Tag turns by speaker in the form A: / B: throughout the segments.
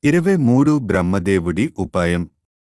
A: ఇరవై మూడు బ్రహ్మదేవుడి ఉపాయం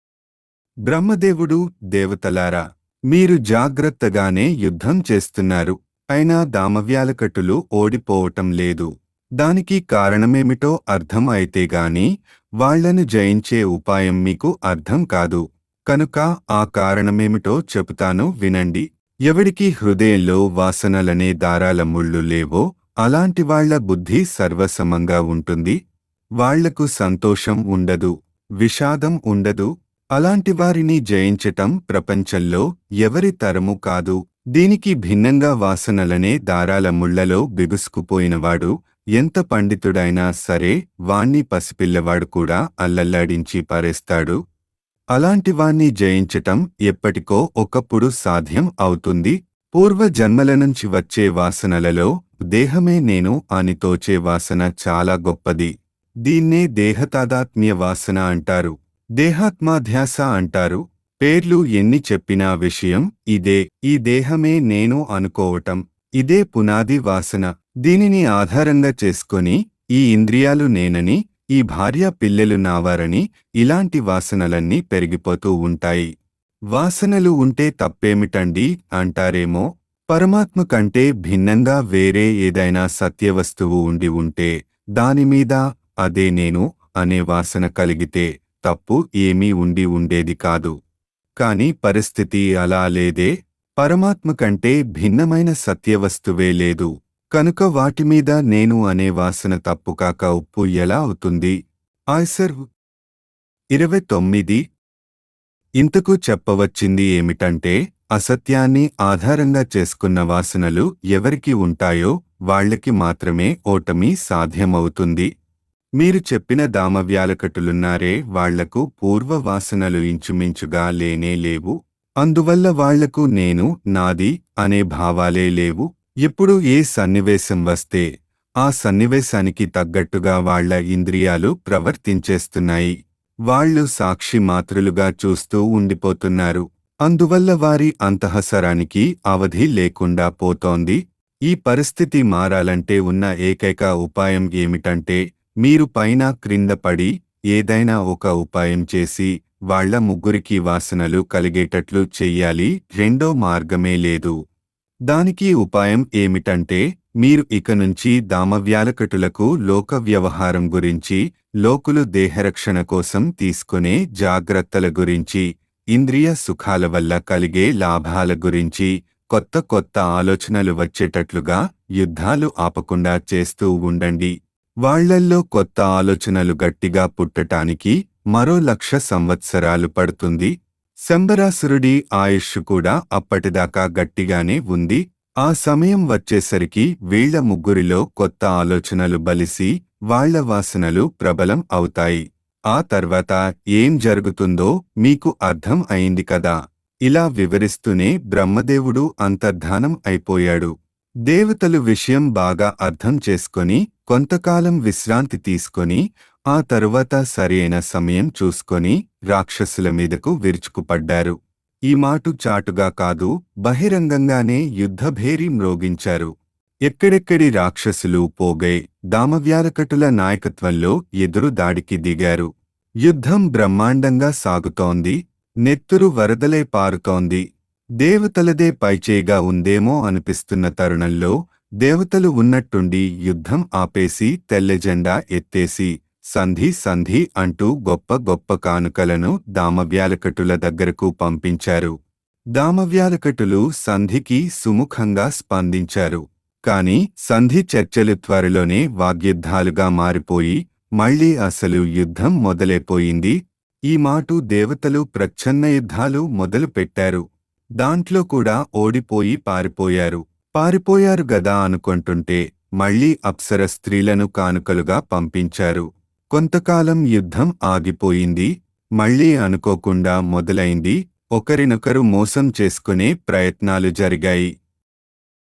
A: బ్రహ్మదేవుడు దేవతలారా మీరు జాగ్రత్తగానే యుద్ధం చేస్తున్నారు అయినా దామవ్యాలకట్టులు ఓడిపోవటం లేదు దానికి కారణమేమిటో అర్థం అయితే గాని వాళ్లను జయించే ఉపాయం మీకు అర్థం కాదు కనుక ఆ కారణమేమిటో చెబుతాను వినండి ఎవడికి హృదయంలో వాసనలనే దారాల ముళ్ళు లేవో అలాంటి వాళ్ల బుద్ధి సర్వసమంగా ఉంటుంది వాళ్లకు సంతోషం ఉండదు విషాదం ఉండదు అలాంటి వారిని జయించటం ప్రపంచంలో ఎవరి తరము కాదు దీనికి భిన్నంగా వాసనలనే దారాల ముళ్లలో బిగుసుకుపోయినవాడు ఎంత పండితుడైనా సరే వాణ్ణి పసిపిల్లవాడు కూడా అల్లల్లాడించి పారేస్తాడు అలాంటి వాణ్ణి జయించటం ఎప్పటికో ఒకప్పుడు సాధ్యం అవుతుంది పూర్వ జన్మల నుంచి వచ్చే వాసనలలో దేహమే నేను అని తోచే వాసన చాలా గొప్పది దీన్నే దేహతాదాత్మ్య వాసన అంటారు దేహాత్మాధ్యాస అంటారు పేర్లు ఎన్ని చెప్పినా విషయం ఇదే ఈ దేహమే నేను అనుకోవటం ఇదే పునాది వాసన దీనిని ఆధారంగా చేసుకొని ఈ ఇంద్రియాలు నేనని ఈ భార్య పిల్లలు నావారని ఇలాంటి వాసనలన్నీ పెరిగిపోతూ ఉంటాయి వాసనలు ఉంటే తప్పేమిటండి అంటారేమో పరమాత్మ కంటే భిన్నంగా వేరే ఏదైనా సత్యవస్తువు ఉండి ఉంటే దానిమీద అదే నేను అనే వాసన కలిగితే తప్పు ఏమీ ఉండి ఉండేది కాదు కాని పరిస్థితి అలా లేదే పరమాత్మ కంటే భిన్నమైన సత్యవస్తువే లేదు కనుక వాటిమీద నేను అనే వాసన తప్పుకాక ఉప్పు ఎలా అవుతుంది ఆయ్సర్ ఇరవై తొమ్మిది ఇంతకు చెప్పవచ్చింది ఏమిటంటే అసత్యాన్ని ఆధారంగా చేసుకున్న వాసనలు ఎవరికి ఉంటాయో వాళ్లకి మాత్రమే ఓటమి సాధ్యమవుతుంది మీరు చెప్పిన దామవ్యాలకటులున్నారే వాళ్లకు పూర్వ వాసనలు ఇంచుమించుగా లేనే లేవు అందువల్ల వాళ్లకు నేను నాది అనే భావాలే లేవు ఎప్పుడు ఏ సన్నివేశం వస్తే ఆ సన్నివేశానికి తగ్గట్టుగా వాళ్ల ఇంద్రియాలు ప్రవర్తించేస్తున్నాయి వాళ్లు సాక్షి మాత్రులుగా చూస్తూ ఉండిపోతున్నారు అందువల్ల వారి అంతఃసరానికి అవధి లేకుండా పోతోంది ఈ పరిస్థితి మారాలంటే ఉన్న ఏకైక ఉపాయం ఏమిటంటే మీరు పైన క్రింద పడి ఏదైనా ఒక ఉపాయం చేసి వాళ్ల ముగ్గురికి వాసనలు కలిగేటట్లు చెయ్యాలి రెండో మార్గమే లేదు దానికి ఉపాయం ఏమిటంటే మీరు ఇక నుంచి దామవ్యాలకటులకు లోక వ్యవహారం గురించి లోకులు దేహరక్షణ కోసం తీసుకునే జాగ్రత్తల గురించి ఇంద్రియ సుఖాల వల్ల కలిగే లాభాల గురించి కొత్త కొత్త ఆలోచనలు వచ్చేటట్లుగా యుద్ధాలు ఆపకుండా చేస్తూ ఉండండి వాళ్లల్లో కొత్త ఆలోచనలు గట్టిగా పుట్టటానికి మరో లక్ష సంవత్సరాలు పడుతుంది శంబరాసురుడి ఆయుష్ కూడా అప్పటిదాకా గట్టిగానే ఉంది ఆ సమయం వచ్చేసరికి వీళ్ల ముగ్గురిలో కొత్త ఆలోచనలు బలిసి వాళ్ల వాసనలు ప్రబలం అవుతాయి ఆ తర్వాత ఏం జరుగుతుందో మీకు అర్థం అయింది కదా ఇలా వివరిస్తూనే బ్రహ్మదేవుడు అంతర్ధానం అయిపోయాడు దేవతలు విషయం బాగా అర్థం చేసుకొని కొంతకాలం విశ్రాంతి తీసుకొని ఆ తరువాత సరైన సమయం చూసుకొని రాక్షసుల మీదకు విరుచుకుపడ్డారు ఈ మాటు చాటుగా కాదు బహిరంగంగానే యుద్ధభేరి మ్రోగించారు ఎక్కడెక్కడి రాక్షసులు పోగై దామవ్యాలకటుల నాయకత్వంలో ఎదురు దాడికి దిగారు యుద్ధం బ్రహ్మాండంగా సాగుతోంది నెత్తురు వరదలే పారుతోంది దేవతలదే పైచేయిగా ఉందేమో అనిపిస్తున్న తరుణంలో దేవతలు ఉన్నట్టుండి యుద్ధం ఆపేసి తెల్లజెండా ఎత్తేసి సంధి సంధి అంటూ గొప్ప గొప్ప కానుకలను దామవ్యాలకటుల దగ్గరకు పంపించారు దామవ్యాలకటులు సంధికి సుముఖంగా స్పందించారు కాని సంధి చర్చలు త్వరలోనే వాగ్యుద్ధాలుగా మారిపోయి మళ్లీ అసలు యుద్ధం మొదలైపోయింది ఈ మాటు దేవతలు ప్రచ్ఛన్న యుద్ధాలు మొదలుపెట్టారు దాంట్లో కూడా ఓడిపోయి పారిపోయారు పారిపోయారు గదా అనుకుంటుంటే మళ్లీ అప్సర స్త్రీలను కానుకలుగా పంపించారు కొంతకాలం యుద్ధం ఆగిపోయింది మళ్లీ అనుకోకుండా మొదలైంది ఒకరినొకరు మోసం చేసుకునే ప్రయత్నాలు జరిగాయి